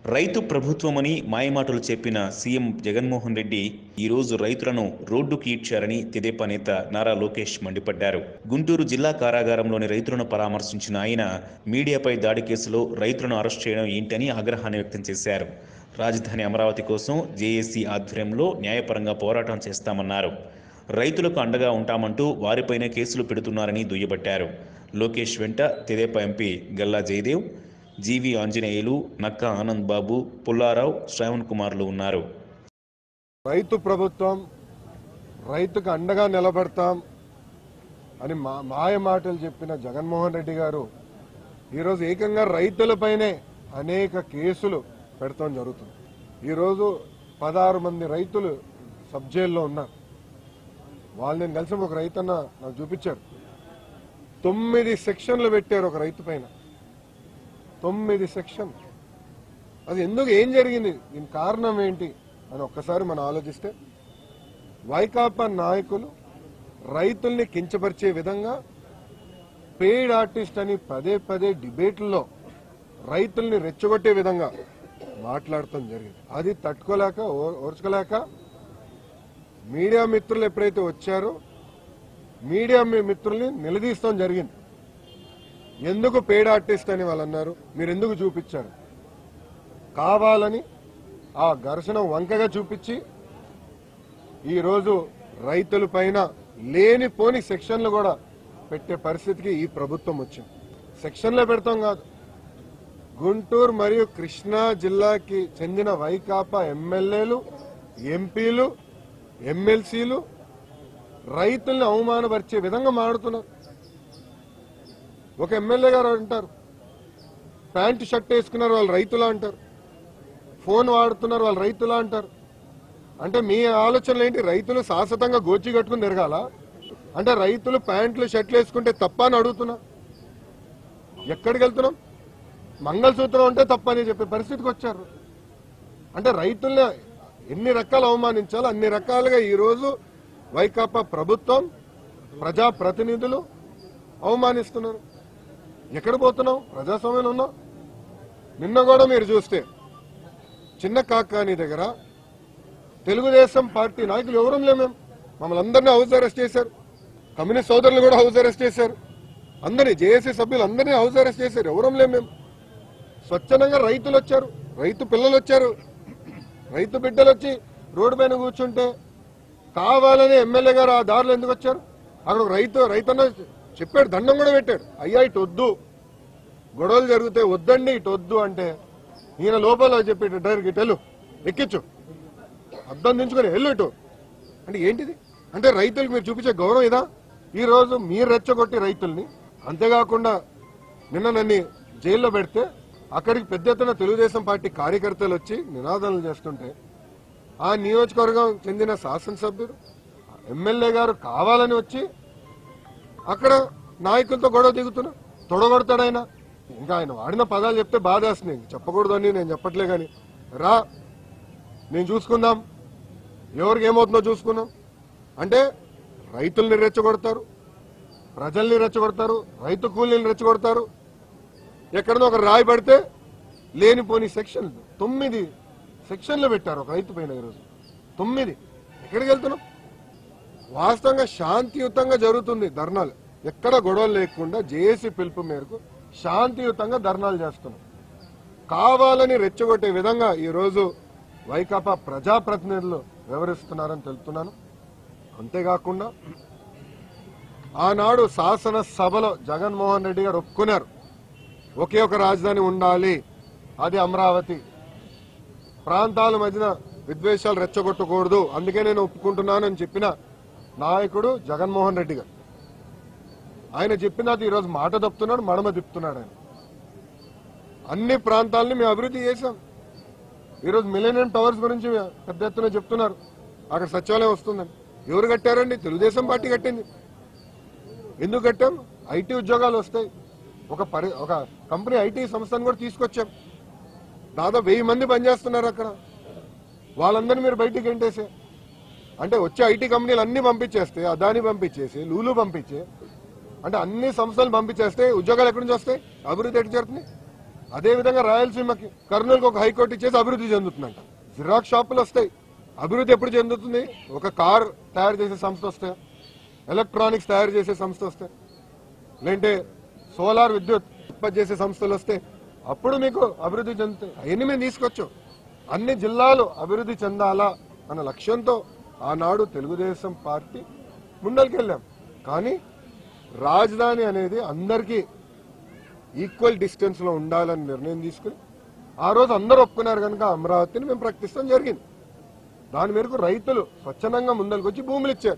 రైతు ప్రభుత్వమని మాయమాటలు చెప్పిన సీఎం జగన్మోహన్ రెడ్డి ఈరోజు రైతులను రోడ్డుకి ఈడ్చారని తెదేపా నేత నారా లోకేష్ మండిపడ్డారు గుంటూరు జిల్లా కారాగారంలోని రైతులను పరామర్శించిన ఆయన మీడియాపై దాడి కేసులో రైతులను అరెస్ట్ చేయడం ఏంటని ఆగ్రహాన్ని వ్యక్తం చేశారు రాజధాని అమరావతి కోసం జేఏసీ ఆధ్వర్యంలో న్యాయపరంగా పోరాటం చేస్తామన్నారు రైతులకు అండగా ఉంటామంటూ వారిపైనే కేసులు పెడుతున్నారని దుయ్యబట్టారు లోకేష్ వెంట తెదేపా ఎంపీ గల్లా జయదేవ్ జీవి ఆంజనేయులు నక్కా ఆనంద్ బాబు పుల్లారావు శ్రావణ్ కుమార్లు ఉన్నారు రైతు ప్రభుత్వం రైతుకు అండగా నిలబడతాం అని మా మాయ మాటలు చెప్పిన జగన్మోహన్ రెడ్డి గారు ఈరోజు ఏకంగా రైతులపైనే అనేక కేసులు పెడతాం జరుగుతుంది ఈరోజు పదహారు మంది రైతులు సబ్ జైల్లో ఉన్నారు వాళ్ళు నేను కలిసి ఒక రైతన్న నాకు చూపించారు తొమ్మిది సెక్షన్లు పెట్టారు ఒక రైతు పైన తొమ్మిది సెక్షన్ అది ఎందుకు ఏం జరిగింది దీని కారణం ఏంటి అని ఒక్కసారి మనం ఆలోచిస్తే వైకాపా నాయకులు రైతుల్ని కించపరిచే విధంగా పెయిడ్ ఆర్టిస్ట్ అని పదే పదే డిబేట్లలో రైతుల్ని రెచ్చగొట్టే విధంగా మాట్లాడటం జరిగింది అది తట్టుకోలేక ఓ- ఓర్చుకోలేక మీడియా మిత్రులు ఎప్పుడైతే వచ్చారో మీడియా మీ- మిత్రుల్ని నిలదీస్తాం జరిగింది ఎందుకు పేడ్ ఆర్టిస్ట్ అని వాళ్ళు అన్నారు మీరు ఎందుకు చూపించారు కావాలని ఆ ఘర్షణ వంకగా చూపించి ఈరోజు రైతుల పైన లేనిపోని సెక్షన్లు కూడా పెట్టే పరిస్థితికి ఈ ప్రభుత్వం వచ్చింది సెక్షన్లో పెడతాం కాదు గుంటూరు మరియు కృష్ణా జిల్లాకి చెందిన వైకాపా ఎమ్మెల్యేలు ఎంపీలు ఎమ్మెల్సీలు రైతుల్ని అవమానపరిచే విధంగా మాడుతున్నారు ఒక ఎమ్మెల్యే గారు అంటారు ప్యాంటు షర్ట్ వేసుకున్నారు వాళ్ళు రైతులా అంటారు ఫోన్ వాడుతున్నారు వాళ్ళు రైతులా అంటారు అంటే మీ ఆలోచనలు ఏంటి రైతులు శాశ్వతంగా గోచి కట్టుకుని తిరగాల అంటే రైతులు ప్యాంట్లు షర్ట్లు వేసుకుంటే తప్ప అని అడుగుతున్నా ఎక్కడికి వెళ్తున్నాం మంగళసూత్రం ఉంటే తప్ప అని చెప్పే పరిస్థితికి వచ్చారు అంటే రైతుల్ని ఎన్ని రకాలు అవమానించాలో అన్ని రకాలుగా ఈరోజు వైకాపా ప్రభుత్వం ప్రజా ప్రతినిధులు అవమానిస్తున్నారు ఎక్కడ పోతున్నాం ప్రజాస్వామ్యంలో ఉన్నాం నిన్న కూడా మీరు చూస్తే చిన్న కాకాని దగ్గర తెలుగుదేశం పార్టీ నాయకులు ఎవరం లేము మేము మమ్మల్ని అందరినీ హౌస్ అరెస్ట్ చేశారు కమ్యూనిస్ట్ సోదరులు కూడా హౌస్ అరెస్ట్ చేశారు అందరినీ జేఏసీ సభ్యులు అందరినీ హౌస్ అరెస్ట్ చేశారు ఎవరం లేము మేము స్వచ్ఛందంగా రైతులు వచ్చారు రైతు పిల్లలు వచ్చారు రైతు బిడ్డలు వచ్చి రోడ్డు పైన కూర్చుంటే కావాలని ఎమ్మెల్యే గారు ఆ దారిలో ఎందుకు వచ్చారు అక్కడ ఒక రైతు రైతన్న చెప్పాడు దండం కూడా పెట్టాడు అయ్యా ఇటు వద్దు గొడవలు జరిగితే వద్దండి ఇటు వద్దు అంటే ఈయన లోపల చెప్పి డ్రైవర్కి ఇటు వెళ్ళు ఎక్కించు అద్దం దించుకొని వెళ్ళు ఇటు అంటే ఏంటిది అంటే రైతులకు మీరు చూపించే గౌరవం ఇదా ఈ రోజు మీరు రెచ్చగొట్టి రైతుల్ని అంతేకాకుండా నిన్న నన్ను జైల్లో పెడితే అక్కడికి పెద్ద ఎత్తున తెలుగుదేశం పార్టీ కార్యకర్తలు వచ్చి నినాదాలు చేస్తుంటే ఆ నియోజకవర్గం చెందిన శాసనసభ్యుడు ఎమ్మెల్యే గారు కావాలని వచ్చి అక్కడ నాయకులతో గొడవ దిగుతున్నా తొడగొడతాడు ఆయన ఇంకా ఆయన వాడిన పదాలు చెప్తే బాధేస్తుంది చెప్పకూడదు అని నేను చెప్పట్లే కానీ రా నేను చూసుకుందాం ఎవరికి ఏమవుతుందో చూసుకుందాం అంటే రైతుల్ని రెచ్చగొడతారు ప్రజల్ని రెచ్చగొడతారు రైతు కూలీని రెచ్చగొడతారు ఎక్కడనో ఒక రాయి పడితే లేనిపోని సెక్షన్ తొమ్మిది సెక్షన్లు పెట్టారు ఒక రైతు పైన ఈరోజు తొమ్మిది ఎక్కడికి వెళ్తున్నాం వాస్తవంగా శాంతియుతంగా జరుగుతుంది ధర్నాలు ఎక్కడ గొడవలు లేకుండా జేఏసీ పిలుపు మేరకు శాంతియుతంగా ధర్నాలు చేస్తున్నాం కావాలని రెచ్చగొట్టే విధంగా ఈరోజు వైకాపా ప్రజాప్రతినిధులు వ్యవహరిస్తున్నారని తెలుపుతున్నాను అంతేకాకుండా ఆనాడు శాసనసభలో జగన్మోహన్ రెడ్డి గారు ఒప్పుకున్నారు ఒకే ఒక రాజధాని ఉండాలి అది అమరావతి ప్రాంతాల మధ్యన విద్వేషాలు రెచ్చగొట్టకూడదు అందుకే నేను ఒప్పుకుంటున్నాను అని చెప్పిన నాయకుడు జగన్మోహన్ రెడ్డి గారు ఆయన చెప్పినది ఈరోజు మాట తప్పుతున్నాడు మడమ తిప్పుతున్నాడు ఆయన అన్ని ప్రాంతాలని మేము అభివృద్ధి చేశాం ఈరోజు మిలేనియం టవర్స్ గురించి పెద్ద ఎత్తున చెప్తున్నారు అక్కడ సచివాలయం వస్తుందని ఎవరు కట్టారండి తెలుగుదేశం పార్టీ కట్టింది ఎందుకు కట్టాం ఐటీ ఉద్యోగాలు వస్తాయి ఒక పరి ఒక కంపెనీ ఐటీ సంస్థను కూడా తీసుకొచ్చాం దాదాపు వెయ్యి మంది పనిచేస్తున్నారు అక్కడ వాళ్ళందరినీ మీరు బయటికి ఎంటేసే అంటే వచ్చే ఐటీ కంపెనీలు అన్ని పంపించేస్తే అదాని పంపించేసి లూలు పంపించే అంటే అన్ని సంస్థలు పంపించేస్తే ఉద్యోగాలు ఎక్కడి నుంచి వస్తాయి అభివృద్ధి ఎటు జరుగుతుంది అదే విధంగా రాయలసీమకి కర్నూలుకి ఒక హైకోర్టు ఇచ్చేసి అభివృద్ధి చెందుతుందంట జిరాక్స్ షాపులు వస్తాయి అభివృద్ధి ఎప్పుడు చెందుతుంది ఒక కార్ తయారు చేసే సంస్థ వస్తే ఎలక్ట్రానిక్స్ తయారు చేసే సంస్థ వస్తే లేదంటే సోలార్ విద్యుత్ ఉత్పత్తి చేసే సంస్థలు వస్తే అప్పుడు మీకు అభివృద్ధి చెందుతాయి అవన్నీ మేము తీసుకొచ్చాం అన్ని జిల్లాలు అభివృద్ధి చెందాలా అన్న లక్ష్యంతో ఆనాడు తెలుగుదేశం పార్టీ ముందరికెళ్ళాం కానీ రాజధాని అనేది అందరికీ ఈక్వల్ డిస్టెన్స్ లో ఉండాలని నిర్ణయం తీసుకుని ఆ రోజు అందరూ ఒప్పుకున్నారు కనుక అమరావతిని మేము ప్రకటిస్తాం జరిగింది దాని మేరకు రైతులు స్వచ్ఛందంగా ముందరికి వచ్చి భూములు ఇచ్చారు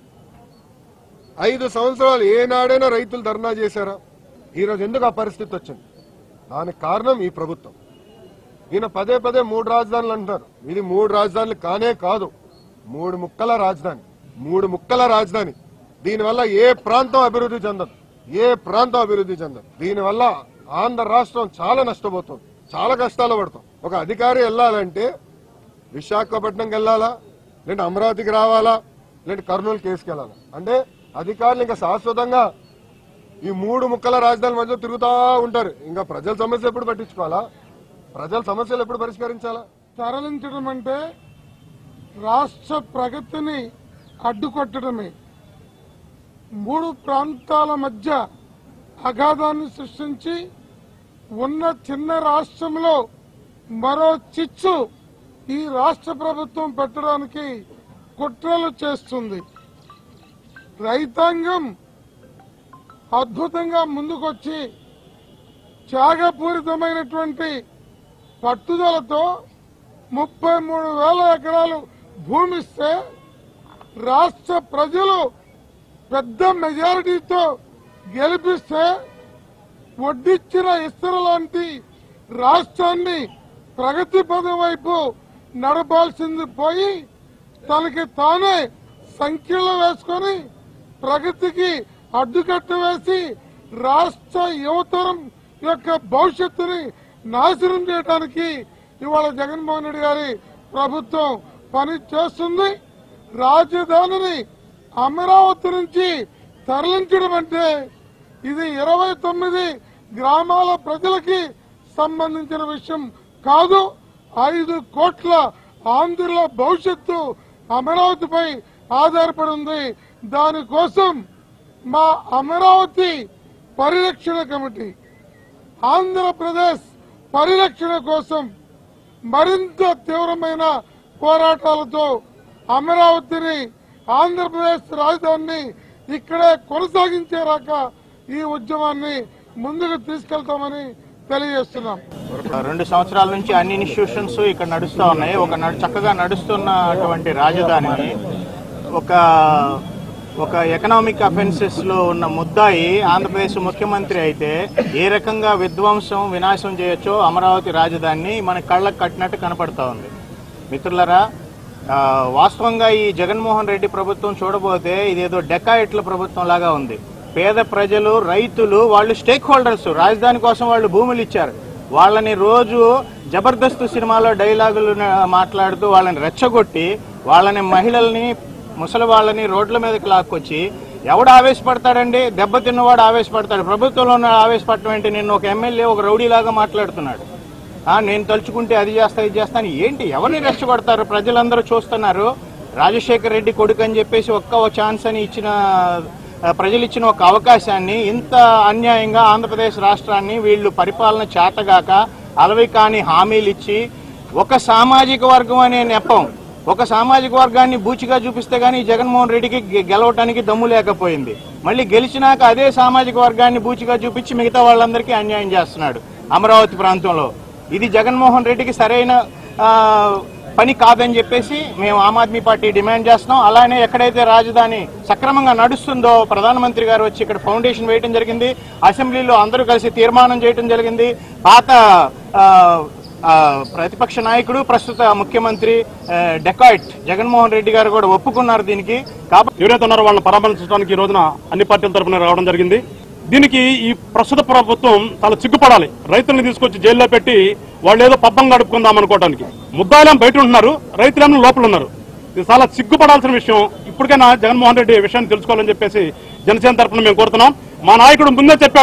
ఐదు సంవత్సరాలు ఏనాడైనా రైతులు ధర్నా చేశారా ఈ రోజు ఎందుకు ఆ పరిస్థితి వచ్చింది దానికి కారణం ఈ ప్రభుత్వం ఈయన పదే పదే మూడు రాజధానులు అంటున్నారు ఇది మూడు రాజధానులు కానే కాదు మూడు ముక్కల రాజధాని మూడు ముక్కల రాజధాని దీనివల్ల ఏ ప్రాంతం అభివృద్ధి చెందదు ఏ ప్రాంతం అభివృద్ధి చెందదు దీనివల్ల ఆంధ్ర రాష్ట్రం చాలా నష్టపోతుంది చాలా కష్టాలు పడతాం ఒక అధికారి వెళ్ళాలంటే విశాఖపట్నంకి వెళ్ళాలా లేదంటే అమరావతికి రావాలా లేదంటే కర్నూలు కేసుకి వెళ్ళాలా అంటే అధికారులు ఇంకా శాశ్వతంగా ఈ మూడు ముక్కల రాజధాని మధ్య తిరుగుతా ఉంటారు ఇంకా ప్రజల సమస్య ఎప్పుడు పట్టించుకోవాలా ప్రజల సమస్యలు ఎప్పుడు పరిష్కరించాలా తరలించడం అంటే రాష్ట్ర ప్రగతిని అడ్డుకొట్టడమే మూడు ప్రాంతాల మధ్య అగాధాన్ని సృష్టించి ఉన్న చిన్న రాష్ట్రంలో మరో చిచ్చు ఈ రాష్ట్ర ప్రభుత్వం పెట్టడానికి కుట్రలు చేస్తుంది రైతాంగం అద్భుతంగా ముందుకొచ్చి త్యాగపూరితమైనటువంటి పట్టుదలతో ముప్పై మూడు వేల ఎకరాలు భూమి ఇస్తే రాష్ట్ర ప్రజలు పెద్ద మెజారిటీతో గెలిపిస్తే వడ్డిచ్చిన ఇస్తర లాంటి రాష్ట్రాన్ని ప్రగతి పదం వైపు నడపాల్సింది పోయి తనకి తానే సంఖ్యలు వేసుకొని ప్రగతికి అడ్డుకట్ట వేసి రాష్ట్ర యువతరం యొక్క భవిష్యత్తుని నాశనం చేయడానికి ఇవాళ జగన్మోహన్ రెడ్డి గారి ప్రభుత్వం పని చేస్తుంది రాజధానిని అమరావతి నుంచి తరలించడం అంటే ఇది ఇరవై తొమ్మిది గ్రామాల ప్రజలకి సంబంధించిన విషయం కాదు ఐదు కోట్ల ఆంధ్రుల భవిష్యత్తు అమరావతిపై ఆధారపడి ఉంది దానికోసం మా అమరావతి పరిరక్షణ కమిటీ ఆంధ్రప్రదేశ్ పరిరక్షణ కోసం మరింత తీవ్రమైన పోరాటాలతో అమరావతిని ఆంధ్రప్రదేశ్ రాజధానిని ఇక్కడే కొనసాగించేరాక ఈ ఉద్యమాన్ని ముందుకు తీసుకెళ్తామని తెలియజేస్తున్నాం రెండు సంవత్సరాల నుంచి అన్ని ఇన్స్టిట్యూషన్స్ ఇక్కడ నడుస్తూ ఉన్నాయి ఒక నడు- చక్కగా నడుస్తున్నటువంటి రాజధానిని ఒక ఒక ఎకనామిక్ అఫెన్సెస్ లో ఉన్న ముద్దాయి ఆంధ్రప్రదేశ్ ముఖ్యమంత్రి అయితే ఏ రకంగా విధ్వంసం వినాశం చేయొచ్చో అమరావతి రాజధానిని మన కళ్ళకు కట్టినట్టు కనపడతా ఉంది మిత్రులరా ఆ, వాస్తవంగా ఈ జగన్మోహన్ రెడ్డి ప్రభుత్వం చూడబోతే ఇదేదో డెకాయిట్ల ప్రభుత్వం లాగా ఉంది పేద ప్రజలు రైతులు వాళ్ళు స్టేక్ హోల్డర్స్ రాజధాని కోసం వాళ్ళు భూములు ఇచ్చారు వాళ్ళని రోజు జబర్దస్త్ సినిమాలో డైలాగులు మాట్లాడుతూ వాళ్ళని రెచ్చగొట్టి వాళ్ళని మహిళల్ని ముసలి వాళ్ళని రోడ్ల మీదకి లాక్కొచ్చి ఎవడు ఆవేశపడతాడండి దెబ్బతిన్నవాడు ఆవేశపడతాడు ప్రభుత్వంలో ఉన్న ఆవేశపడటం ఏంటి నిన్న ఒక ఎమ్మెల్యే ఒక రౌడీలాగా మాట్లాడుతున్నాడు ఆ, నేను తలుచుకుంటే అది చేస్తా ఇది చేస్తాను ఏంటి ఎవరిని రెచ్చగొడతారు ప్రజలందరూ చూస్తున్నారు రాజశేఖర్ రెడ్డి కొడుకు అని చెప్పేసి ఒక్క ఛాన్స్ అని ఇచ్చిన ఆ, ప్రజలు ఇచ్చిన ఒక అవకాశాన్ని ఇంత అన్యాయంగా ఆంధ్రప్రదేశ్ రాష్ట్రాన్ని వీళ్ళు పరిపాలన చేతగాక అలవి కాని హామీలు ఇచ్చి ఒక సామాజిక వర్గం అనే నెపం ఒక సామాజిక వర్గాన్ని బూచిగా చూపిస్తే గానీ జగన్మోహన్ రెడ్డికి గె- గెలవటానికి దమ్ము లేకపోయింది మళ్ళీ గెలిచినాక అదే సామాజిక వర్గాన్ని బూచిగా చూపించి మిగతా వాళ్ళందరికీ అన్యాయం చేస్తున్నాడు అమరావతి ప్రాంతంలో ఇది జగన్మోహన్ రెడ్డికి సరైన ఆ, పని కాదని చెప్పేసి మేము ఆమ్ ఆద్మీ పార్టీ డిమాండ్ చేస్తున్నాం అలానే ఎక్కడైతే రాజధాని సక్రమంగా నడుస్తుందో ప్రధానమంత్రి గారు వచ్చి ఇక్కడ ఫౌండేషన్ వేయడం జరిగింది అసెంబ్లీలో అందరూ కలిసి తీర్మానం చేయడం జరిగింది పాత ఆ, ఆ, ప్రతిపక్ష నాయకుడు ప్రస్తుత ముఖ్యమంత్రి ఆ, డెకాయిట్ జగన్మోహన్ రెడ్డి గారు కూడా ఒప్పుకున్నారు దీనికి కాబట్టి ఎవరైతే ఉన్నారో వాళ్ళని పరామర్శించడానికి ఈ రోజున అన్ని పార్టీల తరఫున రావడం జరిగింది దీనికి ఈ ప్రస్తుత ప్రభుత్వం చాలా సిగ్గుపడాలి రైతుల్ని తీసుకొచ్చి జైల్లో పెట్టి వాళ్ళు ఏదో పబ్బం గడుపుకుందాం అనుకోవడానికి ముద్దాయిలేం బయట ఉంటున్నారు రైతులేమో లోపల ఉన్నారు ఇది చాలా సిగ్గుపడాల్సిన విషయం ఇప్పటికైనా జగన్మోహన్ రెడ్డి ఈ విషయాన్ని తెలుసుకోవాలని చెప్పేసి జనసేన తరఫున మేము కోరుతున్నాం మా నాయకుడు ముందే చెప్పాడు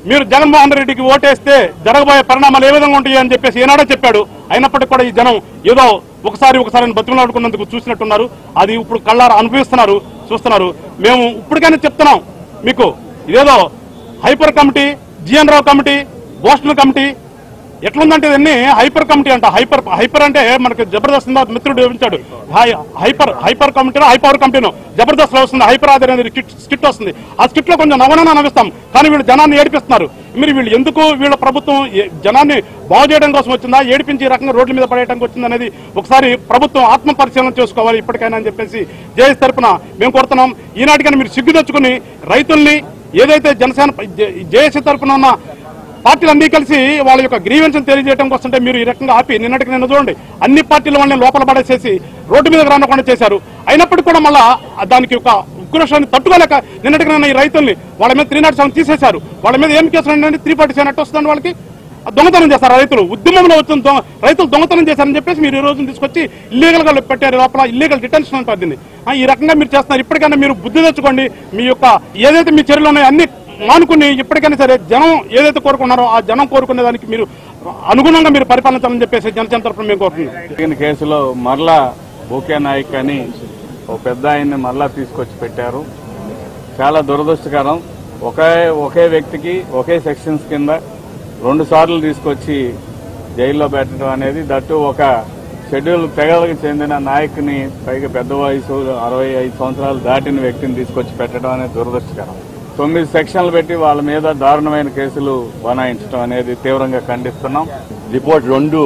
మీరు జగన్మోహన్ రెడ్డికి ఓటేస్తే జరగబోయే పరిణామాలు ఏ విధంగా ఉంటాయి అని చెప్పేసి ఏనాడో చెప్పాడు అయినప్పటికీ కూడా ఈ జనం ఏదో ఒకసారి ఒకసారి బతుకులాడుకున్నందుకు చూసినట్టున్నారు అది ఇప్పుడు కళ్ళారా అనుభవిస్తున్నారు చూస్తున్నారు మేము ఇప్పటికైనా చెప్తున్నాం మీకు ఇదేదో hyper committee GN Rao committee బోస్టల్ కమిటీ ఎట్లుందంటే ఇవన్నీ హైపర్ కమిటీ అంట హైపర్ హైపర్ అంటే మనకి జబర్దస్త్ ఉందా మిత్రుడు వివరించాడు హై- హైపర్ హైపర్ కమిటీలో హైపవర్ కమిటీను జబర్దస్త్ లో వస్తుంది హైపర్ ఆధార్ అనేది కిట్- స్కిట్ వస్తుంది ఆ స్కిట్ లో కొంచెం నవనన నవ్విస్తాం కానీ వీళ్ళు జనాన్ని ఏడిపిస్తున్నారు మీరు వీళ్ళు ఎందుకు వీళ్ళ ప్రభుత్వం ఏ- జనాన్ని బాగు చేయడం కోసం వచ్చిందా ఏడిపించి ఈ రకంగా రోడ్ల మీద పడేయడానికి వచ్చింది అనేది ఒకసారి ప్రభుత్వం ఆత్మ పరిశీలన చేసుకోవాలి ఇప్పటికైనా అని చెప్పేసి జేఎస్ తరపున మేము కోరుతున్నాం ఈనాటికైనా మీరు సిగ్గు తెచ్చుకుని రైతుల్ని ఏదైతే జనసేన జేఏసీ తరపున ఉన్న పార్టీలు అన్ని కలిసి వాళ్ళ యొక్క గ్రీవెన్స్ తెలియజేయడం కోసం మీరు ఈ రకంగా ఆపి నిన్నటికి నిన్న చూడండి అన్ని పార్టీల వాళ్ళని లోపల పడేసేసి రోడ్డు మీద రానకుండా చేశారు అయినప్పటికీ కూడా మళ్ళా దానికి ఒక ఉక్రోషాన్ని తట్టుకోలేక నిన్నటికి నిన్న ఈ రైతుల్ని వాళ్ళ మీద త్రీ నాట్ సెవెన్ తీసేశారు వాళ్ళ మీద ఏం కేసులు అంటే త్రీ ఫార్టీ సెవెన్ వస్తుంది వాళ్ళకి ఆ దొంగతనం చేస్తారు రైతులు ఉద్యమంలో వచ్చిన దొంగ రైతులు దొంగతనం చేశారని చెప్పేసి మీరు ఈ రోజు తీసుకొచ్చి ఇల్లీగల్ గా పెట్టారు లోపల ఇల్లీగల్ డిటెన్షన్ అంటారు దీన్ని ఆ, ఈ రకంగా మీరు చేస్తున్నారు ఇప్పటికైనా మీరు బుద్ధి తెచ్చుకోండి మీ యొక్క ఏదైతే మీ చర్యలు ఉన్నాయో అన్ని మానుకుని ఇప్పటికైనా సరే జనం ఏదైతే కోరుకున్నారో ఆ జనం కోరుకునే దానికి మీరు అనుగుణంగా మీరు పరిపాలించాలని చెప్పేసి జనసేన తరఫున మేము కోరుతున్నాం జరిగిన కేసులో మరలా బోకే నాయక్ అని ఓ పెద్ద ఆయన్ని మరలా తీసుకొచ్చి పెట్టారు చాలా దురదృష్టకరం ఒకే ఒకే వ్యక్తికి ఒకే సెక్షన్స్ కింద రెండు సార్లు తీసుకొచ్చి జైల్లో పెట్టడం అనేది దట్టు ఒక షెడ్యూల్ తెగలకు చెందిన నాయకుని పైగా పెద్ద వయసు అరవై ఐదు సంవత్సరాలు దాటిన వ్యక్తిని తీసుకొచ్చి పెట్టడం అనేది దురదృష్టకరం తొమ్మిది సెక్షన్లు పెట్టి వాళ్ళ మీద దారుణమైన కేసులు బనాయించడం అనేది తీవ్రంగా ఖండిస్తున్నాం రిపోర్ట్ రెండు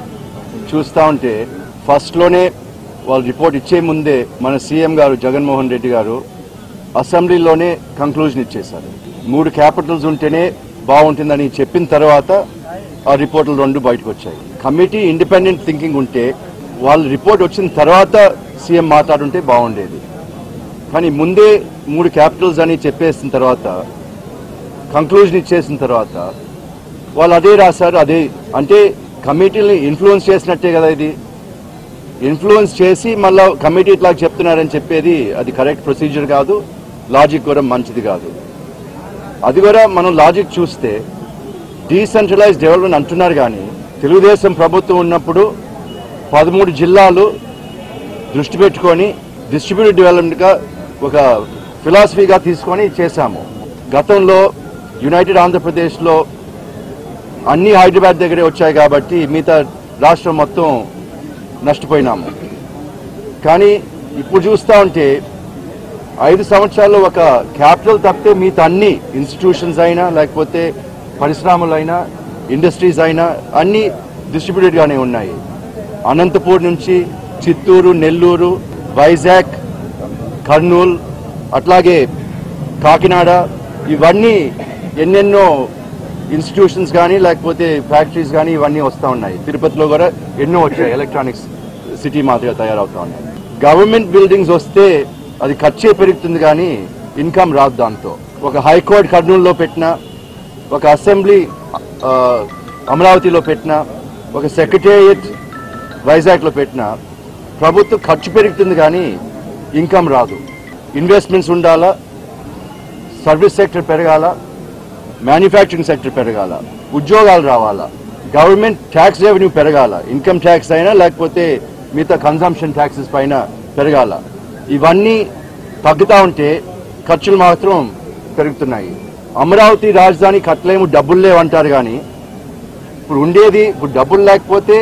చూస్తా ఉంటే ఫస్ట్ లోనే వాళ్ళు రిపోర్ట్ ఇచ్చే ముందే మన సీఎం గారు జగన్మోహన్ రెడ్డి గారు అసెంబ్లీలోనే కంక్లూజన్ ఇచ్చేశారు మూడు క్యాపిటల్స్ ఉంటేనే బాగుంటుందని చెప్పిన తర్వాత ఆ రిపోర్టులు రెండు బయటకు వచ్చాయి కమిటీ ఇండిపెండెంట్ థింకింగ్ ఉంటే వాళ్ళ రిపోర్ట్ వచ్చిన తర్వాత సీఎం మాట్లాడుంటే బాగుండేది కానీ ముందే మూడు క్యాపిటల్స్ అని చెప్పేసిన తర్వాత కంక్లూజన్ ఇచ్చేసిన తర్వాత వాళ్ళు అదే రాశారు అదే అంటే కమిటీని ఇన్ఫ్లుయెన్స్ చేసినట్టే కదా ఇది ఇన్ఫ్లుయెన్స్ చేసి మళ్ళా కమిటీ ఇట్లా చెప్తున్నారని చెప్పేది అది కరెక్ట్ ప్రొసీజర్ కాదు లాజిక్ కూడా మంచిది కాదు అది కూడా మనం లాజిక్ చూస్తే డీసెంట్రలైజ్ డెవలప్మెంట్ అంటున్నారు కానీ తెలుగుదేశం ప్రభుత్వం ఉన్నప్పుడు పదమూడు జిల్లాలు దృష్టి పెట్టుకొని డిస్ట్రిబ్యూటెడ్ డెవలప్మెంట్గా ఒక ఫిలాసఫీగా తీసుకొని చేశాము గతంలో యునైటెడ్ ఆంధ్రప్రదేశ్లో అన్ని హైదరాబాద్ దగ్గరే వచ్చాయి కాబట్టి మిగతా రాష్ట్రం మొత్తం నష్టపోయినాము కానీ ఇప్పుడు చూస్తా ఉంటే ఐదు సంవత్సరాల్లో ఒక క్యాపిటల్ తప్పితే మిగతా అన్ని ఇన్స్టిట్యూషన్స్ అయినా లేకపోతే పరిశ్రమలు అయినా ఇండస్ట్రీస్ అయినా అన్ని డిస్ట్రిబ్యూటెడ్ గానే ఉన్నాయి అనంతపూర్ నుంచి చిత్తూరు నెల్లూరు వైజాగ్ కర్నూలు అట్లాగే కాకినాడ ఇవన్నీ ఎన్నెన్నో ఇన్స్టిట్యూషన్స్ కానీ లేకపోతే ఫ్యాక్టరీస్ కానీ ఇవన్నీ వస్తూ ఉన్నాయి తిరుపతిలో కూడా ఎన్నో వచ్చాయి ఎలక్ట్రానిక్స్ సిటీ మాదిరిగా తయారవుతా ఉన్నాయి గవర్నమెంట్ బిల్డింగ్స్ వస్తే అది ఖర్చే పెరుగుతుంది కానీ ఇన్కమ్ రాదు దాంతో ఒక హైకోర్టు కర్నూలులో పెట్టిన ఒక అసెంబ్లీ ఆ, అమరావతిలో పెట్టిన ఒక సెక్రటేరియట్ వైజాగ్లో పెట్టిన ప్రభుత్వం ఖర్చు పెరుగుతుంది కానీ ఇన్కమ్ రాదు ఇన్వెస్ట్మెంట్స్ ఉండాలా సర్వీస్ సెక్టర్ పెరగాల మ్యానుఫ్యాక్చరింగ్ సెక్టర్ పెరగాల ఉద్యోగాలు రావాలా గవర్నమెంట్ ట్యాక్స్ రెవెన్యూ పెరగాల ఇన్కమ్ ట్యాక్స్ అయినా లేకపోతే మిగతా కన్సంప్షన్ ట్యాక్సెస్ పైన పెరగాల ఇవన్నీ తగ్గుతా ఉంటే ఖర్చులు మాత్రం పెరుగుతున్నాయి అమరావతి రాజధాని కట్టలేము డబ్బులు లేవంటారు కానీ ఇప్పుడు ఉండేది ఇప్పుడు డబ్బులు లేకపోతే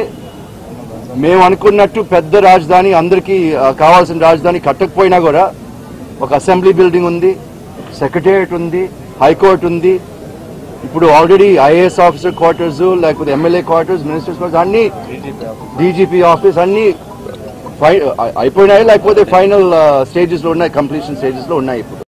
మేము అనుకున్నట్టు పెద్ద రాజధాని అందరికీ ఆ, కావాల్సిన రాజధాని కట్టకపోయినా కూడా ఒక అసెంబ్లీ బిల్డింగ్ ఉంది సెక్రటేరియట్ ఉంది హైకోర్టు ఉంది ఇప్పుడు ఆల్రెడీ ఐఏఎస్ ఆఫీసర్ క్వార్టర్స్ లేకపోతే ఎమ్మెల్యే క్వార్టర్స్ మినిస్టర్స్ క్వార్టర్స్ అన్ని డీజీపీ ఆఫీస్ అన్ని ఫై అయిపోయినాయి లేకపోతే ఫైనల్ స్టేజెస్ లో ఉన్నాయి కంప్లీషన్ స్టేజెస్ లో ఉన్నాయి ఇప్పుడు